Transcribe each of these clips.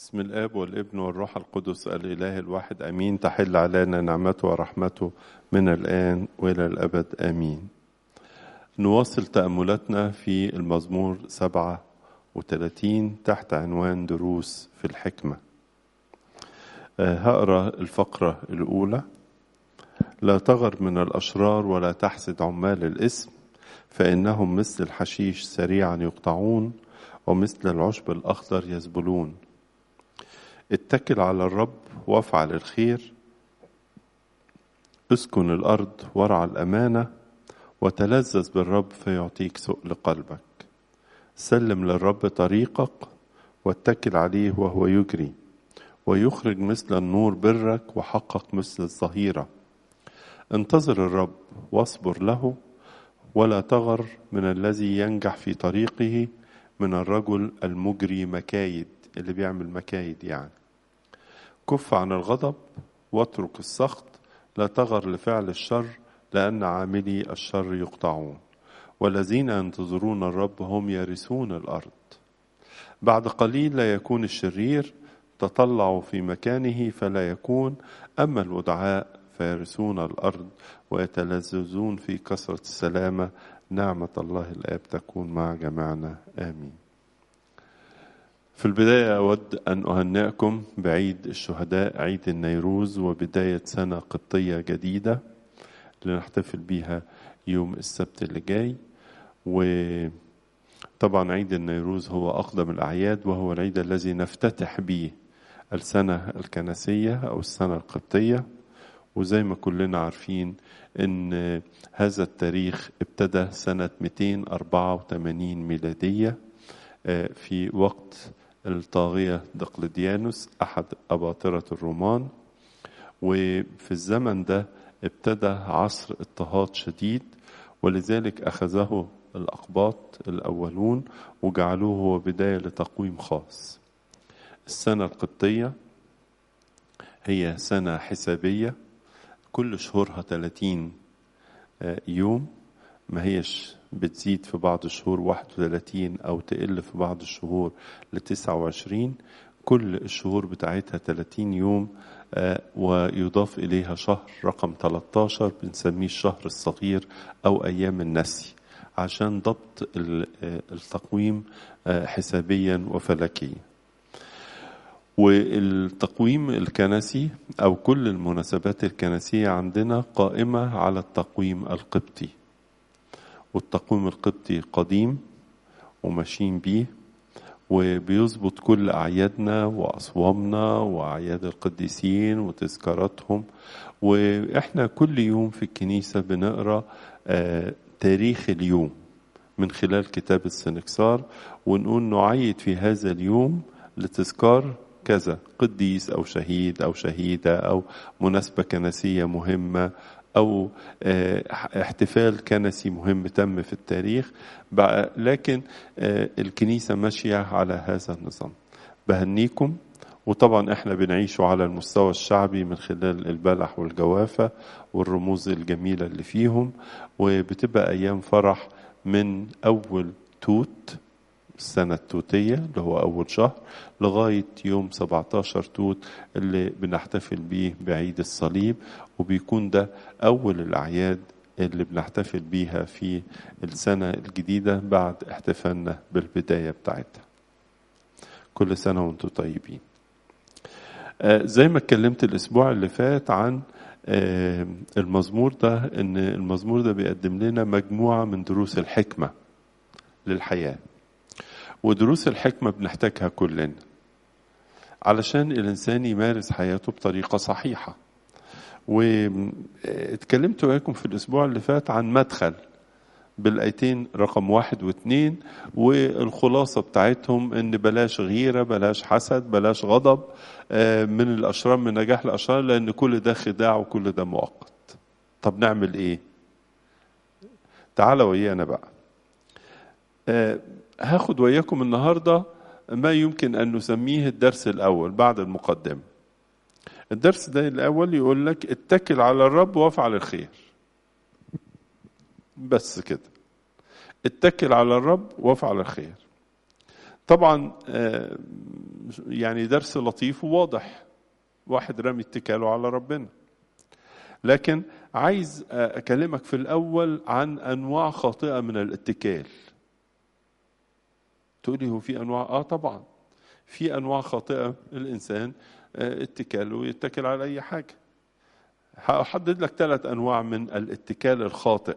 بسم الاب والابن والروح القدس الاله الواحد امين تحل علينا نعمته ورحمته من الان والى الابد امين نواصل تاملاتنا في المزمور سبعه وثلاثين تحت عنوان دروس في الحكمه هقرا الفقره الاولى لا تغر من الاشرار ولا تحسد عمال الاسم فانهم مثل الحشيش سريعا يقطعون ومثل العشب الاخضر يذبلون اتكل على الرب وافعل الخير اسكن الارض وارعى الامانه وتلذذ بالرب فيعطيك سؤل قلبك سلم للرب طريقك واتكل عليه وهو يجري ويخرج مثل النور برك وحقق مثل الظهيره انتظر الرب واصبر له ولا تغر من الذي ينجح في طريقه من الرجل المجري مكايد اللي بيعمل مكايد يعني كف عن الغضب واترك السخط لا تغر لفعل الشر لأن عاملي الشر يقطعون والذين ينتظرون الرب هم يرثون الأرض بعد قليل لا يكون الشرير تطلعوا في مكانه فلا يكون أما الودعاء فيرثون الأرض ويتلذذون في كثرة السلامة نعمة الله الآب تكون مع جميعنا آمين في البداية أود أن أهنئكم بعيد الشهداء عيد النيروز وبداية سنة قبطية جديدة لنحتفل بيها يوم السبت اللي جاي وطبعا عيد النيروز هو أقدم الأعياد وهو العيد الذي نفتتح به السنة الكنسية أو السنة القبطية وزي ما كلنا عارفين ان هذا التاريخ ابتدى سنة 284 ميلادية في وقت الطاغية دقلديانوس أحد أباطرة الرومان وفي الزمن ده ابتدى عصر اضطهاد شديد ولذلك أخذه الأقباط الأولون وجعلوه هو بداية لتقويم خاص السنة القبطية هي سنة حسابية كل شهورها 30 يوم ما هيش بتزيد في بعض الشهور 31 أو تقل في بعض الشهور ل 29 كل الشهور بتاعتها 30 يوم ويضاف إليها شهر رقم 13 بنسميه الشهر الصغير أو أيام النسي عشان ضبط التقويم حسابيا وفلكيا والتقويم الكنسي أو كل المناسبات الكنسية عندنا قائمة على التقويم القبطي والتقويم القبطي قديم وماشيين بيه وبيظبط كل أعيادنا وأصوامنا وأعياد القديسين وتذكاراتهم وإحنا كل يوم في الكنيسة بنقرأ تاريخ اليوم من خلال كتاب السنكسار ونقول نعيد في هذا اليوم لتذكار كذا قديس أو شهيد أو شهيدة أو مناسبة كنسية مهمة أو احتفال كنسي مهم تم في التاريخ لكن الكنيسة ماشية على هذا النظام بهنيكم وطبعا احنا بنعيشه على المستوى الشعبي من خلال البلح والجوافة والرموز الجميلة اللي فيهم وبتبقى أيام فرح من أول توت السنة التوتية اللي هو أول شهر لغاية يوم 17 توت اللي بنحتفل بيه بعيد الصليب وبيكون ده أول الأعياد اللي بنحتفل بيها في السنة الجديدة بعد احتفالنا بالبداية بتاعتها كل سنة وانتم طيبين آه زي ما اتكلمت الأسبوع اللي فات عن آه المزمور ده ان المزمور ده بيقدم لنا مجموعة من دروس الحكمة للحياه ودروس الحكمة بنحتاجها كلنا علشان الإنسان يمارس حياته بطريقة صحيحة واتكلمت وياكم في الأسبوع اللي فات عن مدخل بالآيتين رقم واحد واثنين والخلاصة بتاعتهم إن بلاش غيرة بلاش حسد بلاش غضب من الأشرار من نجاح الأشرار لأن كل ده خداع وكل ده مؤقت طب نعمل إيه؟ تعالى ويانا بقى هاخد وياكم النهارده ما يمكن ان نسميه الدرس الاول بعد المقدمه. الدرس ده الاول يقول لك اتكل على الرب وافعل الخير. بس كده. اتكل على الرب وافعل الخير. طبعا آه، يعني درس لطيف وواضح واحد رامي اتكاله على ربنا لكن عايز آه، اكلمك في الاول عن انواع خاطئه من الاتكال تقولي هو في انواع اه طبعا في انواع خاطئه الانسان آه، اتكاله يتكل على اي حاجه هحدد لك ثلاث انواع من الاتكال الخاطئ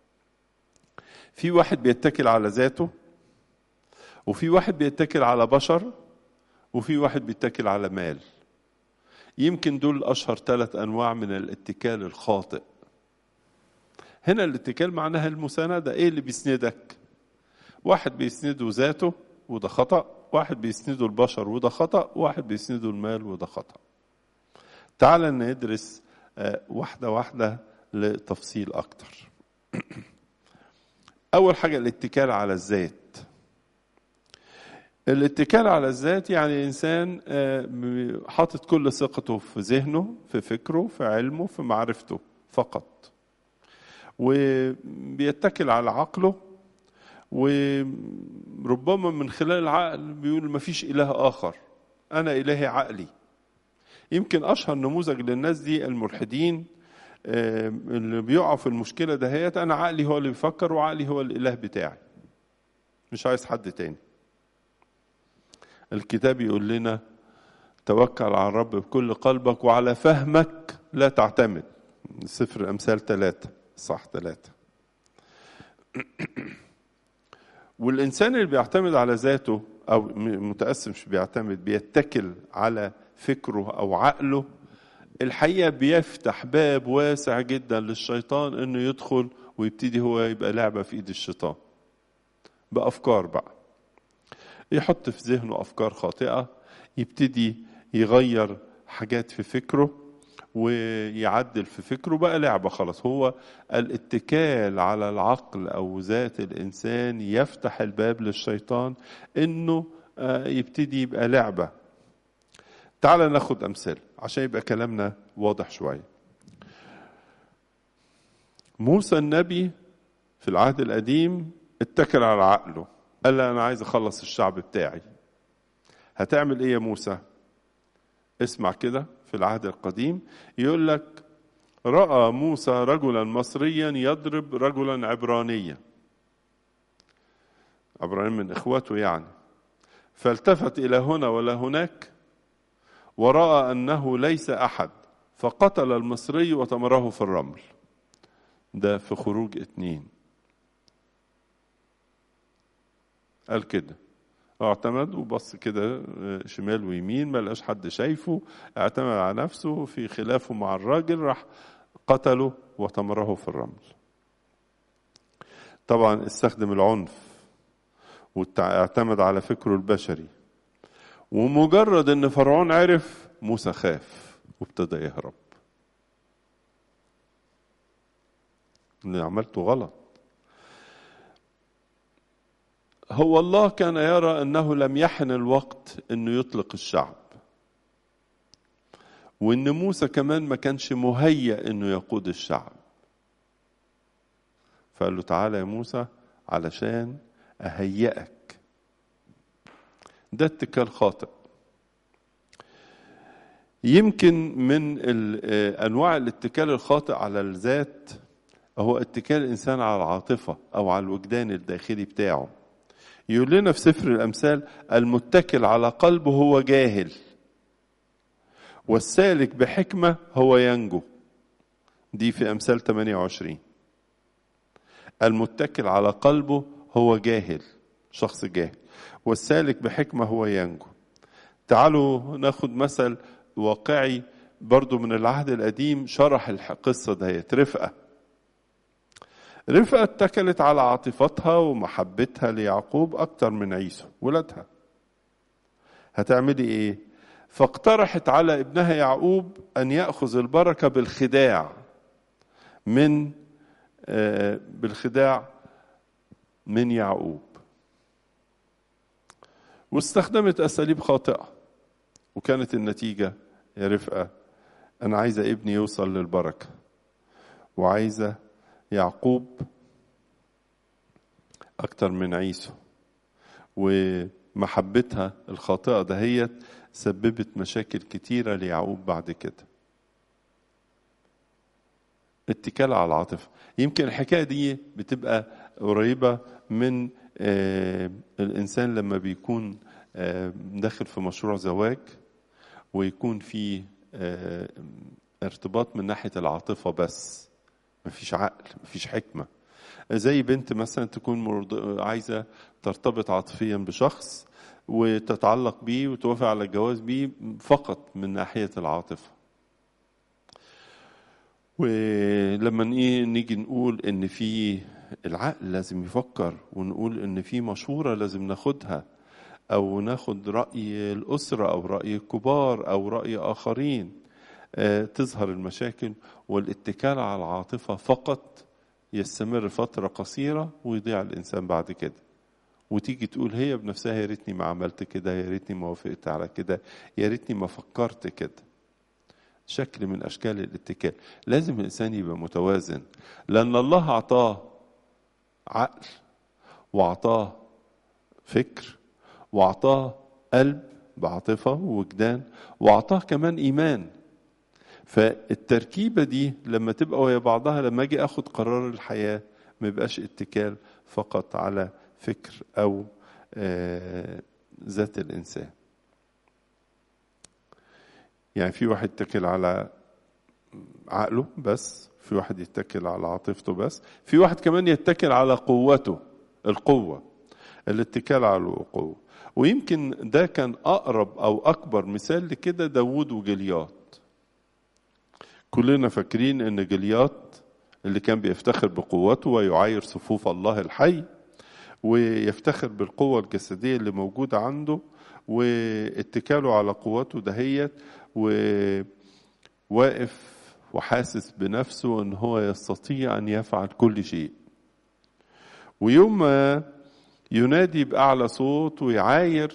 في واحد بيتكل على ذاته وفي واحد بيتكل على بشر وفي واحد بيتكل على مال يمكن دول اشهر ثلاث انواع من الاتكال الخاطئ هنا الاتكال معناها المساندة ايه اللي بيسندك واحد بيسنده ذاته وده خطأ واحد بيسنده البشر وده خطأ واحد بيسنده المال وده خطأ تعال ندرس آه، واحدة واحدة لتفصيل أكتر أول حاجة الاتكال على الذات الاتكال على الذات يعني إنسان آه، حاطط كل ثقته في ذهنه في فكره في علمه في معرفته فقط وبيتكل على عقله وربما من خلال العقل بيقول ما فيش إله آخر أنا إلهي عقلي يمكن أشهر نموذج للناس دي الملحدين آه، اللي بيقعوا في المشكلة دهيت أنا عقلي هو اللي بيفكر وعقلي هو الإله بتاعي مش عايز حد تاني الكتاب يقول لنا توكل على الرب بكل قلبك وعلى فهمك لا تعتمد سفر الأمثال ثلاثة صح ثلاثة والإنسان اللي بيعتمد على ذاته أو م- متأسف مش بيعتمد بيتكل على فكره أو عقله الحقيقة بيفتح باب واسع جدا للشيطان إنه يدخل ويبتدي هو يبقى لعبة في إيد الشيطان بأفكار بقى يحط في ذهنه أفكار خاطئة يبتدي يغير حاجات في فكره ويعدل في فكره بقى لعبة خلاص هو الاتكال على العقل أو ذات الإنسان يفتح الباب للشيطان إنه آه، يبتدي يبقى لعبة تعال ناخد أمثال عشان يبقى كلامنا واضح شوية موسى النبي في العهد القديم اتكل على عقله قال له أنا عايز أخلص الشعب بتاعي هتعمل إيه يا موسى اسمع كده في العهد القديم يقول لك رأى موسى رجلا مصريا يضرب رجلا عبرانيا عبراني من إخوته يعني فالتفت إلى هنا ولا هناك ورأى أنه ليس أحد فقتل المصري وتمره في الرمل ده في خروج اتنين قال كده اعتمد وبص كده شمال ويمين ما لقاش حد شايفه اعتمد على نفسه في خلافه مع الراجل راح قتله وتمره في الرمل طبعا استخدم العنف واعتمد على فكره البشري ومجرد ان فرعون عرف موسى خاف وابتدى يهرب اللي عملته غلط هو الله كان يرى انه لم يحن الوقت انه يطلق الشعب وان موسى كمان ما كانش مهيأ انه يقود الشعب فقال له تعالى يا موسى علشان اهيئك ده اتكال خاطئ يمكن من انواع الاتكال الخاطئ على الذات هو اتكال الانسان على العاطفه او على الوجدان الداخلي بتاعه يقول لنا في سفر الأمثال المتكل على قلبه هو جاهل والسالك بحكمة هو ينجو دي في أمثال 28 المتكل على قلبه هو جاهل شخص جاهل والسالك بحكمة هو ينجو تعالوا ناخد مثل واقعي برضو من العهد القديم شرح القصة دهيت رفقة رفقة اتكلت على عاطفتها ومحبتها ليعقوب أكتر من عيسو ولادها هتعملي إيه؟ فاقترحت على ابنها يعقوب أن يأخذ البركة بالخداع من آه بالخداع من يعقوب واستخدمت أساليب خاطئة وكانت النتيجة يا رفقة أنا عايزة ابني يوصل للبركة وعايزة يعقوب أكتر من عيسو وما محبتها الخاطئة دهيت سببت مشاكل كتيرة ليعقوب بعد كده اتكال على العاطفة يمكن الحكاية دي بتبقى قريبة من آه الإنسان لما بيكون آه داخل في مشروع زواج ويكون في آه ارتباط من ناحية العاطفة بس مفيش عقل مفيش حكمة زي بنت مثلا تكون مرض... عايزة ترتبط عاطفيا بشخص وتتعلق بيه وتوافق على الجواز بيه فقط من ناحية العاطفة ولما نيجي نقول ان في العقل لازم يفكر ونقول ان في مشورة لازم ناخدها او ناخد رأي الأسرة او رأي الكبار او رأي آخرين تظهر المشاكل والاتكال على العاطفة فقط يستمر فترة قصيرة ويضيع الإنسان بعد كده وتيجي تقول هي بنفسها يا ريتني ما عملت كده يا ريتني ما وافقت على كده يا ريتني ما فكرت كده شكل من أشكال الاتكال لازم الإنسان يبقى متوازن لأن الله أعطاه عقل وأعطاه فكر وأعطاه قلب بعاطفة ووجدان وأعطاه كمان إيمان فالتركيبة دي لما تبقى ويا بعضها لما أجي أخد قرار الحياة ما يبقاش اتكال فقط على فكر أو آه ذات الإنسان يعني في واحد يتكل على عقله بس في واحد يتكل على عاطفته بس في واحد كمان يتكل على قوته القوة الاتكال على القوة ويمكن ده كان أقرب أو أكبر مثال لكده داوود وجليات كلنا فاكرين ان جليات اللي كان بيفتخر بقوته ويعاير صفوف الله الحي ويفتخر بالقوة الجسدية اللي موجودة عنده واتكاله على قوته دهيت وواقف وحاسس بنفسه ان هو يستطيع ان يفعل كل شيء ويوم ما ينادي بأعلى صوت ويعاير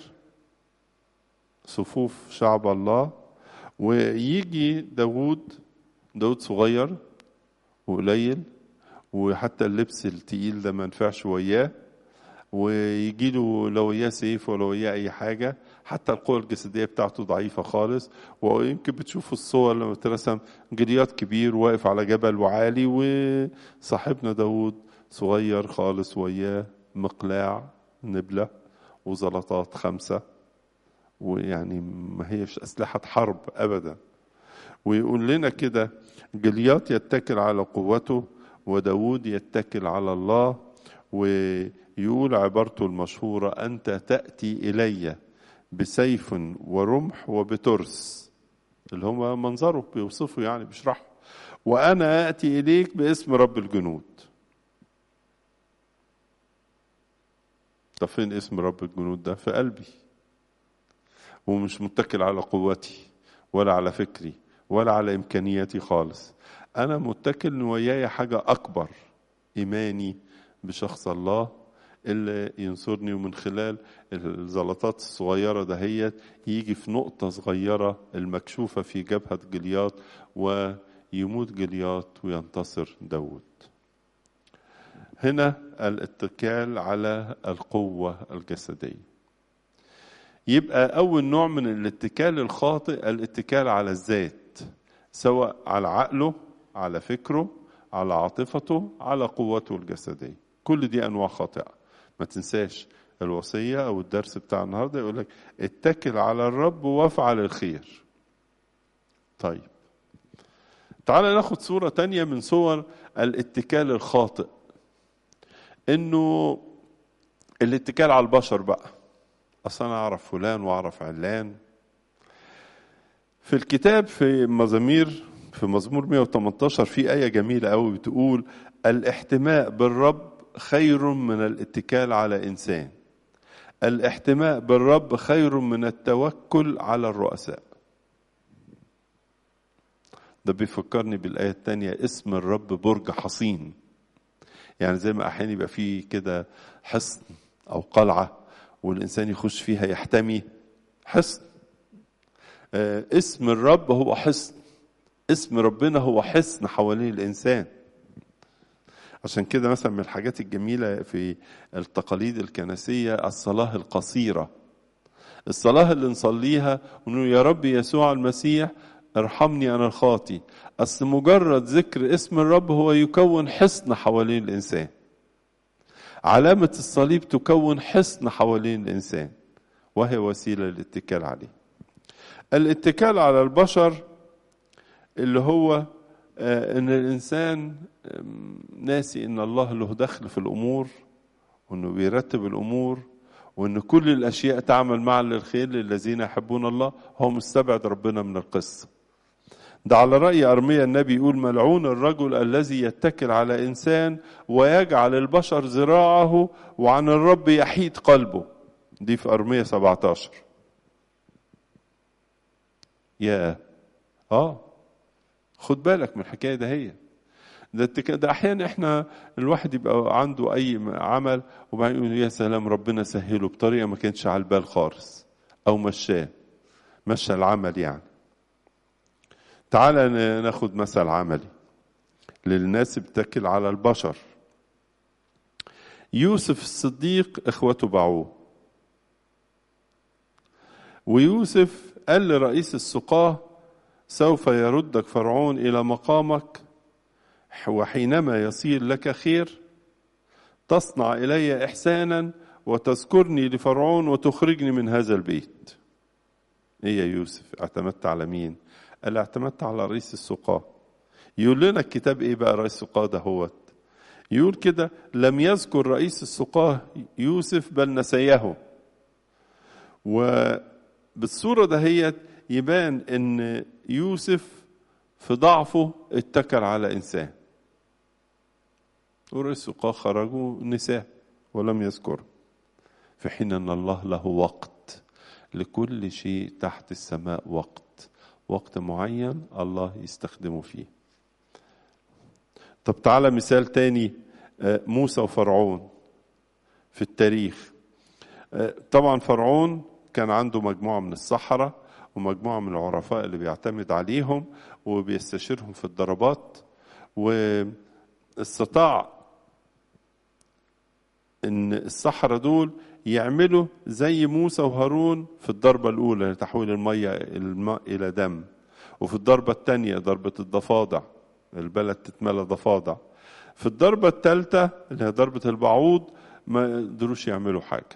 صفوف شعب الله ويجي داود داود صغير وقليل وحتى اللبس التقيل ده ما ينفعش وياه ويجي له لو وياه سيف ولا وياه اي حاجه حتى القوة الجسدية بتاعته ضعيفة خالص ويمكن بتشوفوا الصور لما ترسم جليات كبير واقف على جبل وعالي وصاحبنا داود صغير خالص وياه مقلاع نبلة وزلطات خمسة ويعني ما هيش أسلحة حرب أبدا ويقول لنا كده جليات يتكل على قوته وداود يتكل على الله ويقول عبارته المشهورة أنت تأتي إلي بسيف ورمح وبترس اللي هو منظره بيوصفه يعني بيشرحه وأنا آتي إليك باسم رب الجنود طب فين اسم رب الجنود ده في قلبي ومش متكل على قوتي ولا على فكري ولا على امكانياتي خالص انا متكل ان وياي حاجه اكبر ايماني بشخص الله اللي ينصرني ومن خلال الزلطات الصغيرة دهيت يجي في نقطة صغيرة المكشوفة في جبهة جلياط ويموت جلياط وينتصر داود هنا الاتكال على القوة الجسدية يبقى أول نوع من الاتكال الخاطئ الاتكال على الذات سواء على عقله على فكره على عاطفته على قوته الجسدية كل دي أنواع خاطئة ما تنساش الوصية أو الدرس بتاع النهاردة يقول لك اتكل على الرب وافعل الخير طيب تعال ناخد صورة تانية من صور الاتكال الخاطئ انه الاتكال على البشر بقى اصل انا اعرف فلان واعرف علان في الكتاب في مزامير في مزمور 118 في آية جميلة قوي بتقول الاحتماء بالرب خير من الاتكال على إنسان الاحتماء بالرب خير من التوكل على الرؤساء ده بيفكرني بالآية الثانية اسم الرب برج حصين يعني زي ما أحيانا يبقى فيه كده حصن أو قلعة والإنسان يخش فيها يحتمي حصن آه اسم الرب هو حصن اسم ربنا هو حصن حوالين الإنسان عشان كده مثلا من الحاجات الجميلة في التقاليد الكنسية الصلاة القصيرة الصلاة اللي نصليها ونقول يا رب يسوع المسيح ارحمني أنا الخاطي أصل مجرد ذكر اسم الرب هو يكون حصن حوالين الإنسان علامة الصليب تكون حصن حوالين الإنسان وهي وسيلة للاتكال عليه الاتكال على البشر اللي هو ان الانسان ناسي ان الله له دخل في الامور وانه بيرتب الامور وان كل الاشياء تعمل معا للخير للذين يحبون الله هو مستبعد ربنا من القصه ده على رأي أرميا النبي يقول ملعون الرجل الذي يتكل على إنسان ويجعل البشر ذراعه وعن الرب يحيد قلبه دي في أرميا 17 يا اه خد بالك من الحكايه ده هي ده التك... ده احيانا احنا الواحد يبقى عنده اي عمل وبعدين يقول يا سلام ربنا سهله بطريقه ما كانتش على البال خالص او مشاه مشى العمل يعني تعال ناخد مثل عملي للناس بتكل على البشر يوسف الصديق اخوته باعوه ويوسف قال لرئيس السقاه سوف يردك فرعون الى مقامك وحينما يصير لك خير تصنع الي احسانا وتذكرني لفرعون وتخرجني من هذا البيت ايه يا يوسف اعتمدت على مين قال اعتمدت على رئيس السقاه يقول لنا الكتاب ايه بقى رئيس السقاه ده هوت يقول كده لم يذكر رئيس السقاه يوسف بل نسيه وبالصورة دهيت يبان ان يوسف في ضعفه اتكل على انسان ورئيس السقاه خرجوا نساء ولم يذكره في حين ان الله له وقت لكل شيء تحت السماء وقت وقت معين الله يستخدمه فيه طب تعالى مثال تاني موسى وفرعون في التاريخ طبعا فرعون كان عنده مجموعة من السحرة ومجموعة من العرفاء اللي بيعتمد عليهم وبيستشيرهم في الضربات واستطاع ان السحرة دول يعملوا زي موسى وهارون في الضربة الأولى لتحويل المية الماء إلى دم وفي الضربة الثانية ضربة الضفادع البلد تتملى ضفادع في الضربة الثالثة اللي هي ضربة البعوض ما قدروش يعملوا حاجة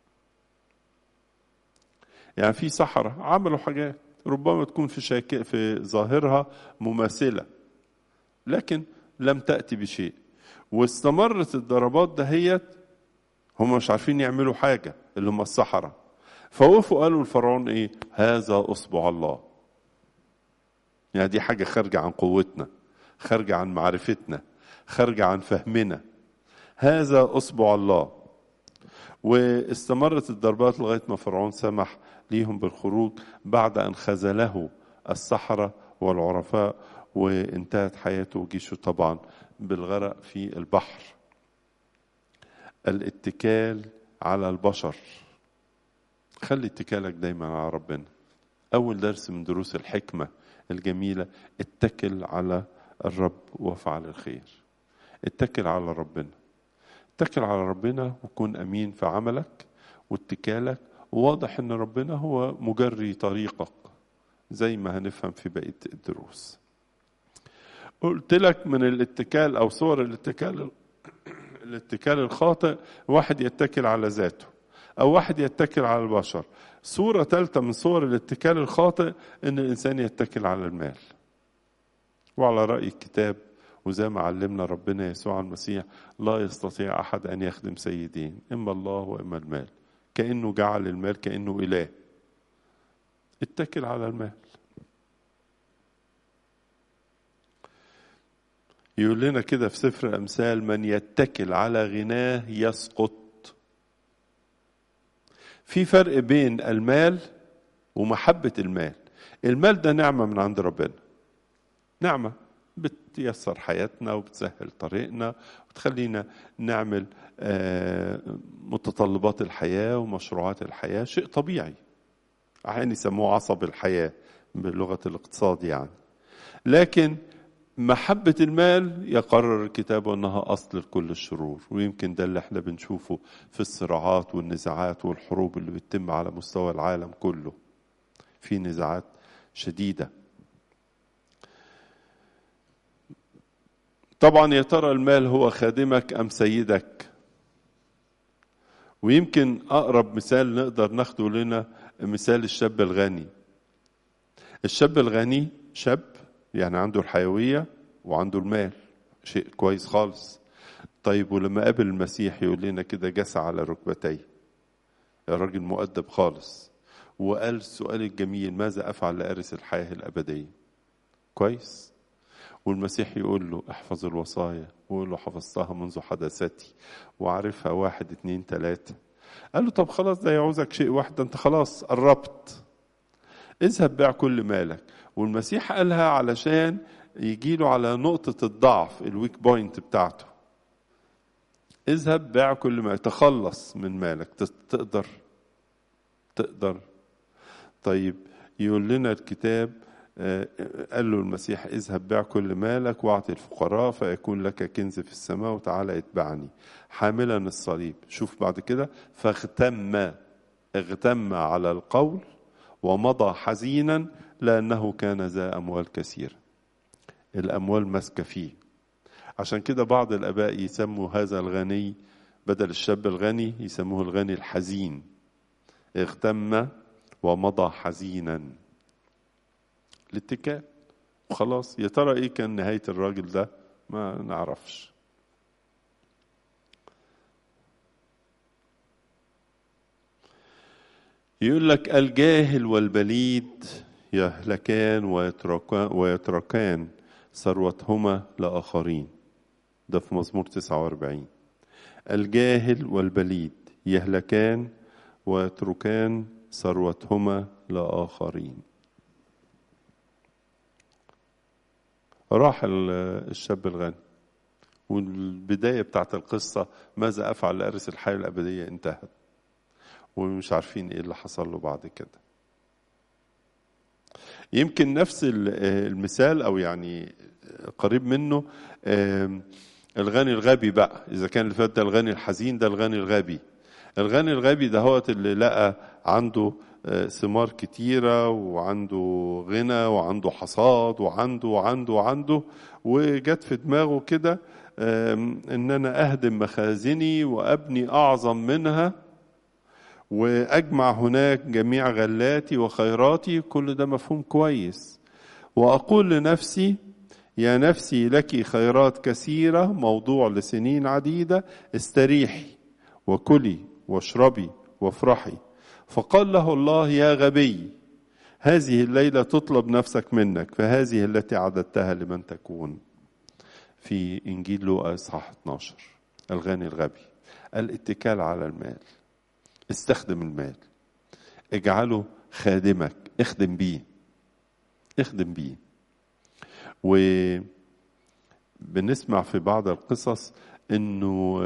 يعني في سحرة عملوا حاجات ربما تكون في شاك... في ظاهرها مماثلة لكن لم تأتي بشيء واستمرت الضربات دهيت هم مش عارفين يعملوا حاجة اللي هم السحرة فوقفوا قالوا لفرعون ايه هذا اصبع الله يعني دي حاجة خارجة عن قوتنا خارجة عن معرفتنا خارجة عن فهمنا هذا اصبع الله واستمرت الضربات لغاية ما فرعون سمح ليهم بالخروج بعد أن خذله السحرة والعرفاء وانتهت حياته وجيشه طبعا بالغرق في البحر الاتكال على البشر خلي اتكالك دايما على ربنا أول درس من دروس الحكمة الجميلة اتكل على الرب وافعل الخير اتكل على ربنا اتكل على ربنا وكن أمين في عملك واتكالك وواضح ان ربنا هو مجري طريقك زي ما هنفهم في بقيه الدروس قلت لك من الاتكال او صور الاتكال الاتكال الخاطئ واحد يتكل على ذاته او واحد يتكل على البشر صورة ثالثة من صور الاتكال الخاطئ ان الانسان يتكل على المال وعلى رأي الكتاب وزي ما علمنا ربنا يسوع المسيح لا يستطيع احد ان يخدم سيدين اما الله واما المال كأنه جعل المال كأنه إله اتكل على المال يقول لنا كده في سفر الأمثال من يتكل على غناه يسقط في فرق بين المال ومحبة المال المال ده نعمة من عند ربنا نعمة بتيسر حياتنا وبتسهل طريقنا وتخلينا نعمل متطلبات الحياة ومشروعات الحياة شيء طبيعي أحيانا يسموه عصب الحياة بلغة الاقتصاد يعني لكن محبة المال يقرر الكتاب أنها أصل لكل الشرور ويمكن ده اللي احنا بنشوفه في الصراعات والنزاعات والحروب اللي بتتم على مستوى العالم كله في نزاعات شديدة طبعا يا ترى المال هو خادمك أم سيدك ويمكن أقرب مثال نقدر ناخده لنا مثال الشاب الغني الشاب الغني شاب يعني عنده الحيوية وعنده المال شيء كويس خالص طيب ولما قابل المسيح يقول لنا كده جسى على ركبتيه الراجل مؤدب خالص وقال السؤال الجميل ماذا أفعل لأرث الحياة الأبدية كويس والمسيح يقول له احفظ الوصايا ويقول له حفظتها منذ حدثتي وعارفها واحد اتنين تلاتة قال له طب خلاص ده يعوزك شيء واحد ده انت خلاص قربت اذهب بيع كل مالك والمسيح قالها علشان يجيله على نقطة الضعف الويك بوينت بتاعته اذهب بيع كل ما تخلص من مالك تقدر تقدر طيب يقول لنا الكتاب قال له المسيح اذهب بيع كل مالك واعطي الفقراء فيكون لك كنز في السماء وتعالى اتبعني حاملا الصليب شوف بعد كده فاغتم اغتم على القول ومضى حزينا لأنه كان ذا أموال كثيرة الأموال ماسكة فيه عشان كده بعض الآباء يسموا هذا الغني بدل الشاب الغني يسموه الغني الحزين اغتم ومضى حزينا الاتكال وخلاص يا ترى ايه كان نهاية الراجل ده ما نعرفش يقول لك الجاهل والبليد يهلكان ويتركان, ويتركان ثروتهما لآخرين ده في مزمور 49 الجاهل والبليد يهلكان ويتركان ثروتهما لآخرين راح الشاب الغني والبداية بتاعت القصة ماذا أفعل لأرث الحياة الأبدية انتهت ومش عارفين ايه اللي حصل له بعد كده يمكن نفس المثال او يعني قريب منه الغني الغبي بقى اذا كان اللي فات ده الغني الحزين ده الغني الغبي الغني الغبي ده هو اللي لقى عنده ثمار كتيرة وعنده غنى وعنده حصاد وعنده وعنده وعنده وجت في دماغه كده ان انا اهدم مخازني وابني اعظم منها واجمع هناك جميع غلاتي وخيراتي كل ده مفهوم كويس واقول لنفسي يا نفسي لك خيرات كثيره موضوع لسنين عديده استريحي وكلي واشربي وافرحي فقال له الله يا غبي هذه الليله تطلب نفسك منك فهذه التي عددتها لمن تكون في انجيل لوقا اصحاح 12 الغني الغبي الاتكال على المال استخدم المال اجعله خادمك اخدم بيه اخدم بيه وبنسمع في بعض القصص انه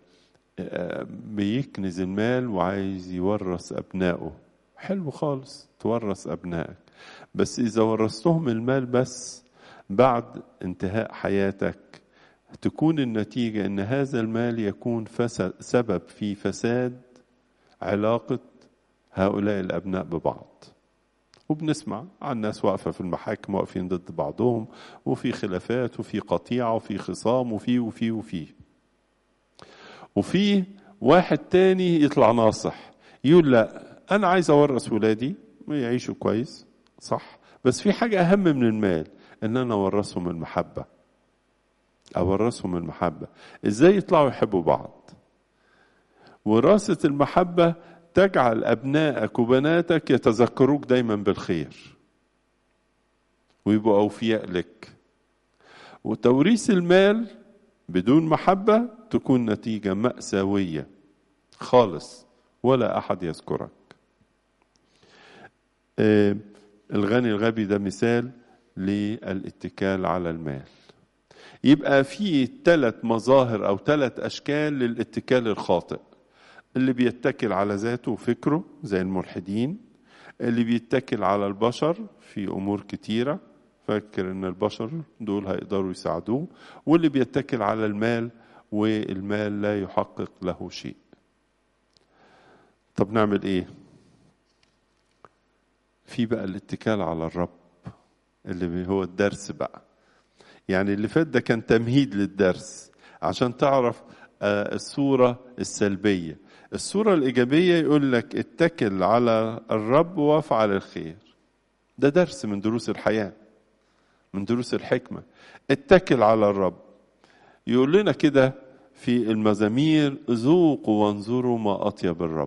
بيكنز المال وعايز يورث ابنائه حلو خالص تورث ابنائك بس اذا ورثتهم المال بس بعد انتهاء حياتك تكون النتيجه ان هذا المال يكون فسد سبب في فساد علاقة هؤلاء الأبناء ببعض وبنسمع عن ناس واقفة في المحاكم واقفين ضد بعضهم وفي خلافات وفي قطيعة وفي خصام وفي وفي وفي وفي واحد تاني يطلع ناصح يقول لا أنا عايز أورث ولادي يعيشوا كويس صح بس في حاجة أهم من المال إن أنا أورثهم المحبة أورثهم المحبة إزاي يطلعوا يحبوا بعض وراثة المحبة تجعل أبنائك وبناتك يتذكروك دايما بالخير ويبقوا أوفياء لك وتوريث المال بدون محبة تكون نتيجة مأساوية خالص ولا أحد يذكرك آه الغني الغبي ده مثال للاتكال على المال يبقى في ثلاث مظاهر أو ثلاث أشكال للاتكال الخاطئ اللي بيتكل على ذاته وفكره زي الملحدين اللي بيتكل على البشر في امور كتيره فاكر ان البشر دول هيقدروا يساعدوه واللي بيتكل على المال والمال لا يحقق له شيء طب نعمل ايه في بقى الاتكال على الرب اللي هو الدرس بقى يعني اللي فات ده كان تمهيد للدرس عشان تعرف الصورة السلبية الصورة الإيجابية يقول لك اتكل على الرب وافعل الخير ده درس من دروس الحياة من دروس الحكمة اتكل على الرب يقول لنا كده في المزامير ذوقوا وانظروا ما أطيب الرب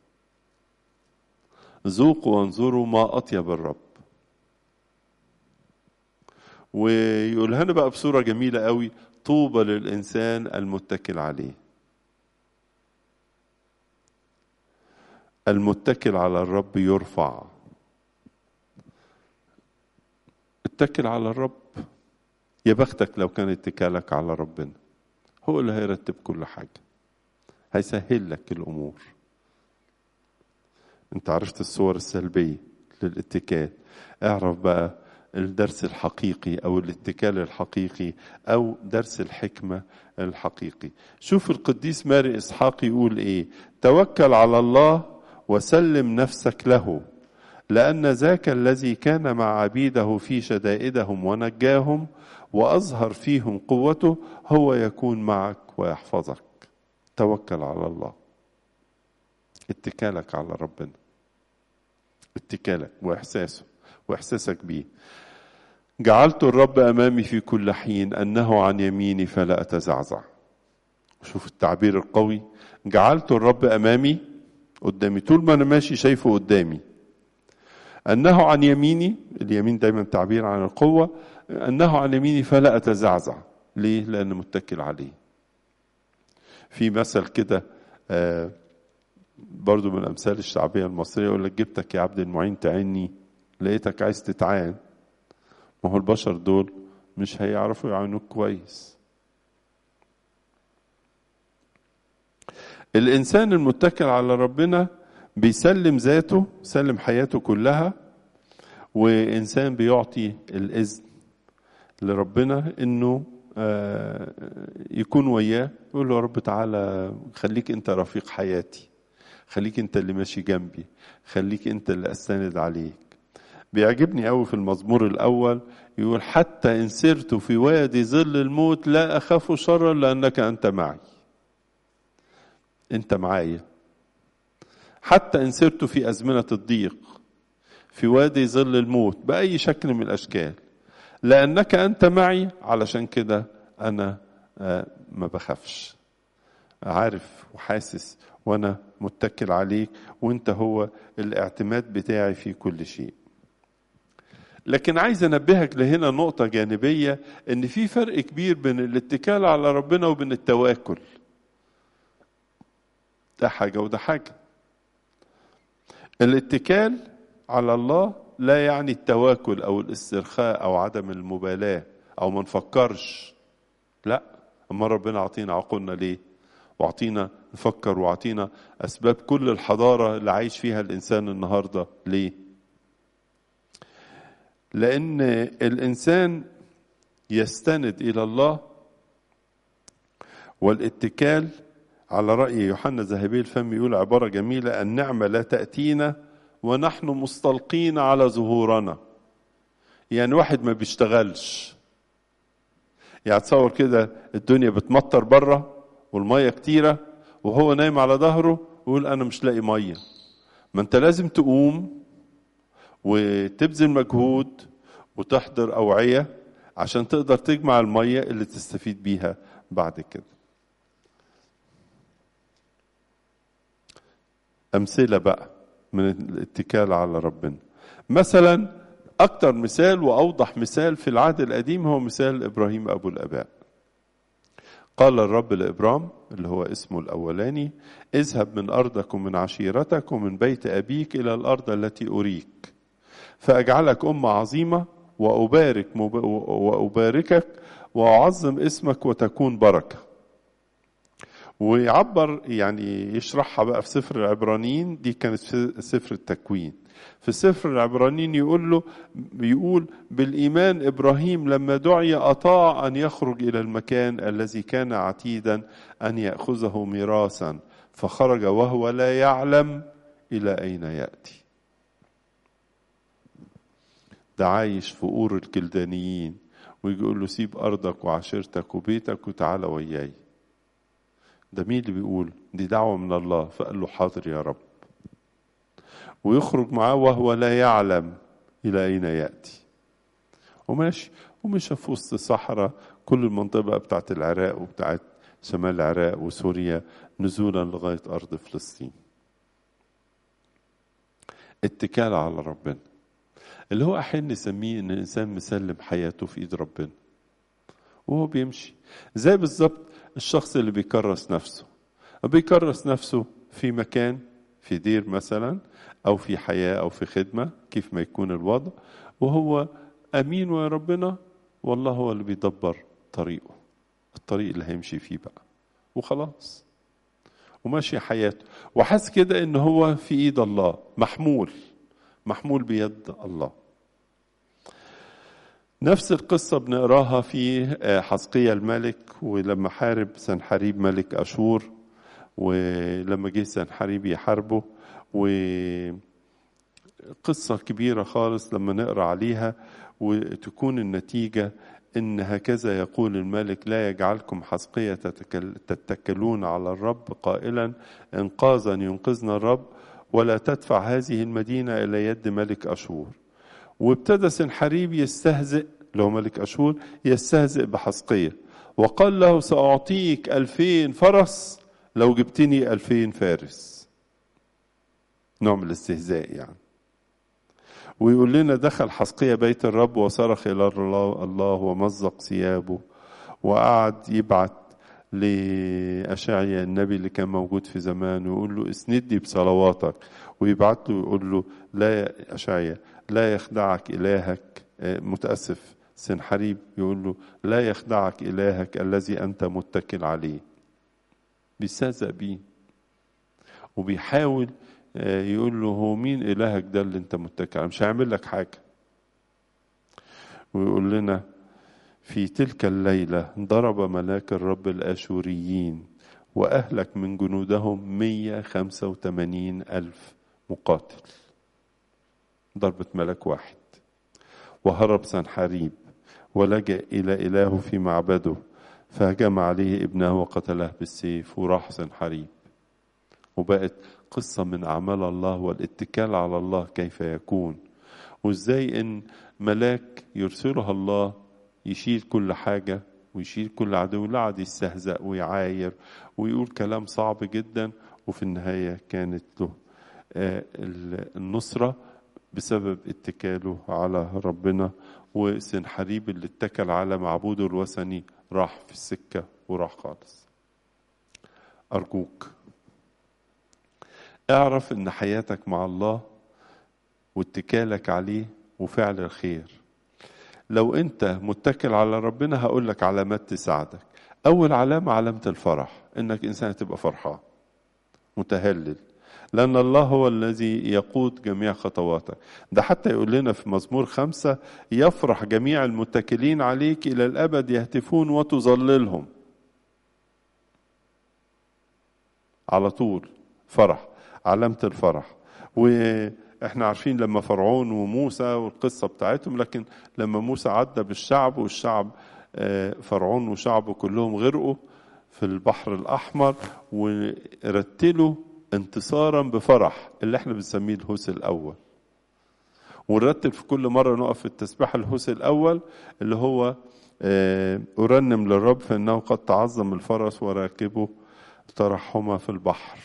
ذوقوا وانظروا ما أطيب الرب ويقولها لنا بقى بصورة جميلة قوي طوبى للإنسان المتكل عليه المتكل على الرب يرفع اتكل على الرب يا بختك لو كان اتكالك على ربنا هو اللي هيرتب كل حاجة هيسهل لك الأمور انت عرفت الصور السلبية للاتكال اعرف بقى الدرس الحقيقي او الاتكال الحقيقي او درس الحكمة الحقيقي شوف القديس ماري اسحاق يقول ايه توكل على الله وسلم نفسك له لأن ذاك الذي كان مع عبيده في شدائدهم ونجاهم وأظهر فيهم قوته هو يكون معك ويحفظك توكل على الله اتكالك على ربنا اتكالك وإحساسه وإحساسك بيه جعلت الرب أمامي في كل حين أنه عن يميني فلا أتزعزع شوف التعبير القوي جعلت الرب أمامي قدامي طول ما أنا ماشي شايفه قدامي أنه عن يميني اليمين دايما تعبير عن القوة أنه عن يميني فلا أتزعزع ليه؟ لأن متكل عليه في مثل كده آه برضو من الأمثال الشعبية المصرية يقول لك جبتك يا عبد المعين تعني لقيتك عايز تتعان ما هو البشر دول مش هيعرفوا يعينوك كويس الإنسان المتكل على ربنا بيسلم ذاته سلم حياته كلها وإنسان بيعطي الإذن لربنا إنه يكون وياه يقول له يا رب تعالى خليك أنت رفيق حياتي خليك أنت اللي ماشي جنبي خليك أنت اللي أستند عليك بيعجبني قوي في المزمور الأول يقول حتى إن سرت في وادي ظل الموت لا أخاف شرا لأنك أنت معي أنت معايا حتى إن سرت في أزمنة الضيق في وادي ظل الموت بأي شكل من الأشكال لأنك أنت معي علشان كده أنا ما بخافش عارف وحاسس وأنا متكل عليك وأنت هو الاعتماد بتاعي في كل شيء لكن عايز انبهك لهنا نقطة جانبية ان في فرق كبير بين الاتكال على ربنا وبين التواكل ده حاجة وده حاجة الاتكال على الله لا يعني التواكل او الاسترخاء او عدم المبالاة او ما نفكرش لا اما ربنا عطينا عقولنا ليه وعطينا نفكر وعطينا اسباب كل الحضارة اللي عايش فيها الانسان النهاردة ليه لان الانسان يستند الى الله والاتكال على راي يوحنا ذهبي الفم يقول عباره جميله النعمه لا تاتينا ونحن مستلقين على ظهورنا يعني واحد ما بيشتغلش يعني تصور كده الدنيا بتمطر بره والميه كتيره وهو نايم على ظهره ويقول انا مش لاقي ميه ما انت لازم تقوم وتبذل مجهود وتحضر أوعية عشان تقدر تجمع المية اللي تستفيد بيها بعد كده أمثلة بقى من الاتكال على ربنا مثلا أكتر مثال وأوضح مثال في العهد القديم هو مثال إبراهيم أبو الآباء قال الرب لإبرام اللي هو اسمه الأولاني اذهب من أرضك ومن عشيرتك ومن بيت أبيك إلى الأرض التي أريك فأجعلك أمة عظيمة وأبارك وأباركك وأعظم اسمك وتكون بركة ويعبر يعني يشرحها بقى في سفر العبرانيين دي كانت في سفر التكوين في سفر العبرانيين يقول له بيقول بالإيمان إبراهيم لما دعي أطاع أن يخرج إلى المكان الذي كان عتيدا أن يأخذه ميراثا فخرج وهو لا يعلم إلى أين يأتي ده عايش في قور الكلدانيين ويجي يقول له سيب أرضك وعشيرتك وبيتك وتعالى وياي ده مين اللي بيقول دي دعوة من الله فقال له حاضر يا رب ويخرج معاه وهو لا يعلم إلى أين يأتي وماشي ومشى في وسط الصحراء كل المنطقة بتاعت العراق وبتاعت شمال العراق وسوريا نزولا لغاية أرض فلسطين اتكال على ربنا اللي هو أحيانا نسميه إن الإنسان مسلم حياته في إيد ربنا وهو بيمشي زي بالظبط الشخص اللي بيكرس نفسه بيكرس نفسه في مكان في دير مثلا أو في حياة أو في خدمة كيف ما يكون الوضع وهو أمين ويا ربنا والله هو اللي بيدبر طريقه الطريق اللي هيمشي فيه بقى وخلاص وماشي حياته وحس كده ان هو في ايد الله محمول محمول بيد الله نفس القصة بنقراها في حسقية الملك ولما حارب سنحريب ملك أشور ولما جه سنحريب يحاربه وقصة كبيرة خالص لما نقرأ عليها وتكون النتيجة إن هكذا يقول الملك لا يجعلكم حسقية تتكلون على الرب قائلا إنقاذا ينقذنا الرب ولا تدفع هذه المدينة إلى يد ملك أشور وابتدى سنحريب يستهزئ لو ملك أشور يستهزئ بحسقية وقال له سأعطيك ألفين فرس لو جبتني ألفين فارس نوع من الاستهزاء يعني ويقول لنا دخل حسقية بيت الرب وصرخ إلى الله, الله ومزق ثيابه وقعد يبعت لأشعيا النبي اللي كان موجود في زمان ويقول له اسندني بصلواتك ويبعت له ويقول له لا يا أشعيا لا يخدعك إلهك متأسف سنحريب يقول له لا يخدعك إلهك الذي أنت متكل عليه بيستهزأ بيه وبيحاول يقول له هو مين إلهك ده اللي أنت متكل عليه مش هيعمل لك حاجة ويقول لنا في تلك الليلة ضرب ملاك الرب الآشوريين وأهلك من جنودهم 185 ألف مقاتل ضربة ملاك واحد وهرب سنحريب ولجأ إلى إلهه في معبده فهجم عليه ابنه وقتله بالسيف وراح سنحريب وبقت قصة من أعمال الله والاتكال على الله كيف يكون وإزاي إن ملاك يرسلها الله يشيل كل حاجة ويشيل كل عدو لا عاد يستهزأ ويعاير ويقول كلام صعب جدا وفي النهاية كانت له النصرة بسبب اتكاله على ربنا وسنحريب اللي اتكل على معبوده الوثني راح في السكة وراح خالص أرجوك اعرف ان حياتك مع الله واتكالك عليه وفعل الخير لو انت متكل على ربنا هقول لك علامات تساعدك اول علامه علامه الفرح انك انسان تبقى فرحان متهلل لأن الله هو الذي يقود جميع خطواتك ده حتى يقول لنا في مزمور خمسة يفرح جميع المتكلين عليك إلى الأبد يهتفون وتظللهم على طول فرح علامة الفرح واحنا عارفين لما فرعون وموسى والقصة بتاعتهم لكن لما موسى عدى بالشعب والشعب فرعون وشعبه كلهم غرقوا في البحر الأحمر ورتلوا انتصارا بفرح اللي احنا بنسميه الهوس الأول ونرتب في كل مرة نقف في التسبيح الهوس الأول اللي هو أرنم للرب فإنه قد تعظم الفرس وراكبه ترحما في البحر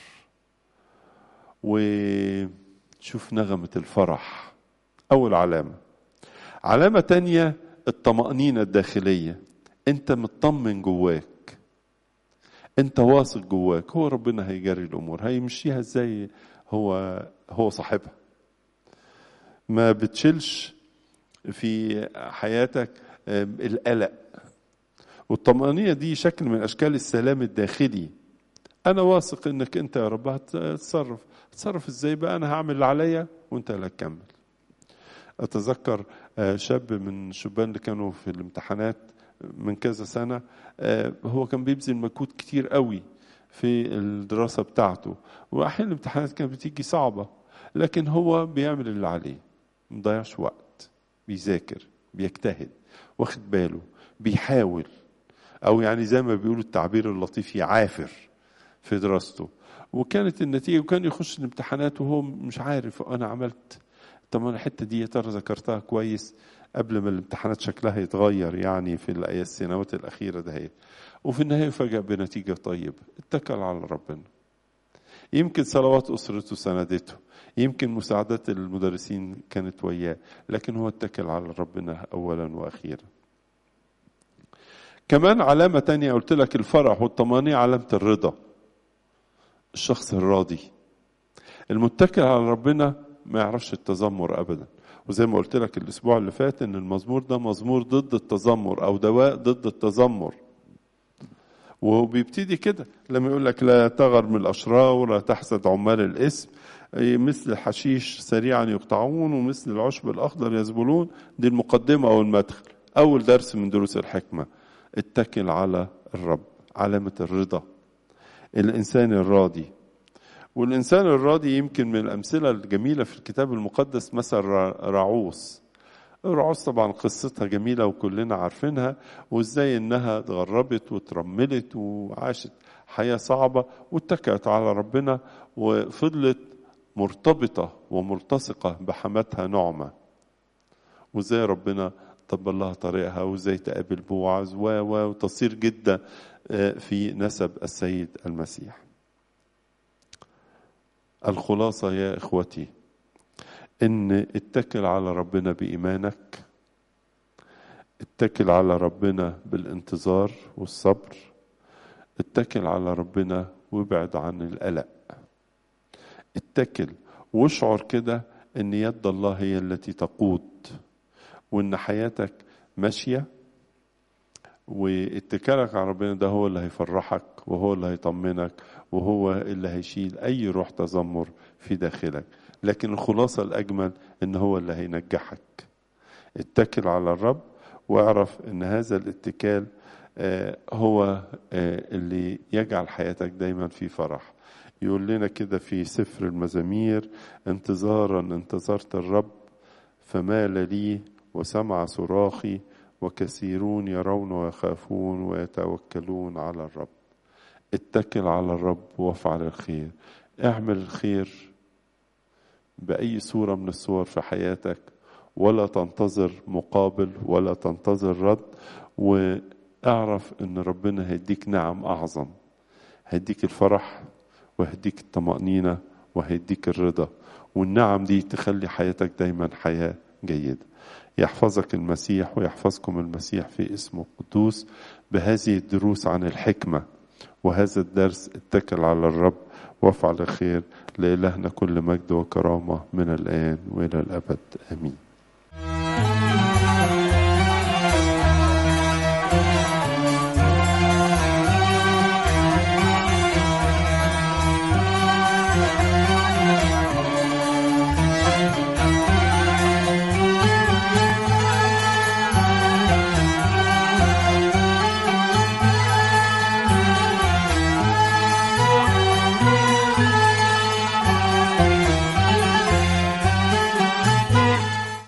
وشوف نغمة الفرح أول علامة علامة تانية الطمأنينة الداخلية أنت مطمن جواك أنت واثق جواك هو ربنا هيجري الأمور هيمشيها إزاي هو هو صاحبها ما بتشيلش في حياتك القلق والطمأنينة دي شكل من أشكال السلام الداخلي أنا واثق إنك أنت يا رب هتتصرف هتصرف إزاي بقى أنا هعمل اللي عليا وانت اللي هتكمل اتذكر شاب من الشبان اللي كانوا في الامتحانات من كذا سنه هو كان بيبذل مجهود كتير قوي في الدراسه بتاعته واحيانا الامتحانات كانت بتيجي صعبه لكن هو بيعمل اللي عليه مضيعش وقت بيذاكر بيجتهد واخد باله بيحاول او يعني زي ما بيقولوا التعبير اللطيف يعافر في دراسته وكانت النتيجه وكان يخش الامتحانات وهو مش عارف انا عملت طب انا الحته دي يا ترى ذكرتها كويس قبل ما الامتحانات شكلها يتغير يعني في السنوات الاخيره ده وفي النهايه فجأة بنتيجه طيبه اتكل على ربنا يمكن صلوات اسرته سندته يمكن مساعدات المدرسين كانت وياه لكن هو اتكل على ربنا اولا واخيرا كمان علامة تانية قلت لك الفرح والطمانينة علامة الرضا الشخص الراضي المتكل على ربنا ما يعرفش التذمر ابدا وزي ما قلت لك الاسبوع اللي فات ان المزمور ده مزمور ضد التذمر او دواء ضد التذمر وهو بيبتدي كده لما يقول لك لا تغر من الاشرار ولا تحسد عمال الاسم مثل الحشيش سريعا يقطعون ومثل العشب الاخضر يذبلون دي المقدمه او المدخل اول درس من دروس الحكمه اتكل على الرب علامه الرضا الانسان الراضي والإنسان الراضي يمكن من الأمثلة الجميلة في الكتاب المقدس مثل راعوس راعوس طبعا قصتها جميلة وكلنا عارفينها وإزاي إنها اتغربت وترملت وعاشت حياة صعبة واتكلت على ربنا وفضلت مرتبطة وملتصقة بحماتها نعمة وإزاي ربنا طب لها طريقها وإزاي تقابل بوعز و وتصير جدا في نسب السيد المسيح الخلاصة يا إخوتي إن اتكل على ربنا بإيمانك اتكل على ربنا بالانتظار والصبر اتكل على ربنا وابعد عن القلق اتكل واشعر كده ان يد الله هي التي تقود وان حياتك ماشيه واتكالك على ربنا ده هو اللي هيفرحك وهو اللي هيطمنك وهو اللي هيشيل اي روح تذمر في داخلك لكن الخلاصة الأجمل إن هو اللي هينجحك اتكل على الرب واعرف إن هذا الاتكال هو اللي يجعل حياتك دايما في فرح يقول لنا كده في سفر المزامير انتظارا انتظرت الرب فمال لي وسمع صراخي وكثيرون يرون ويخافون ويتوكلون على الرب اتكل على الرب وافعل الخير اعمل الخير بأي صورة من الصور في حياتك ولا تنتظر مقابل ولا تنتظر رد واعرف ان ربنا هيديك نعم اعظم هيديك الفرح وهيديك الطمأنينة وهيديك الرضا والنعم دي تخلي حياتك دايما حياة جيدة يحفظك المسيح ويحفظكم المسيح في اسمه القدوس بهذه الدروس عن الحكمة وهذا الدرس اتكل على الرب وافعل الخير لإلهنا كل مجد وكرامة من الآن وإلى الأبد آمين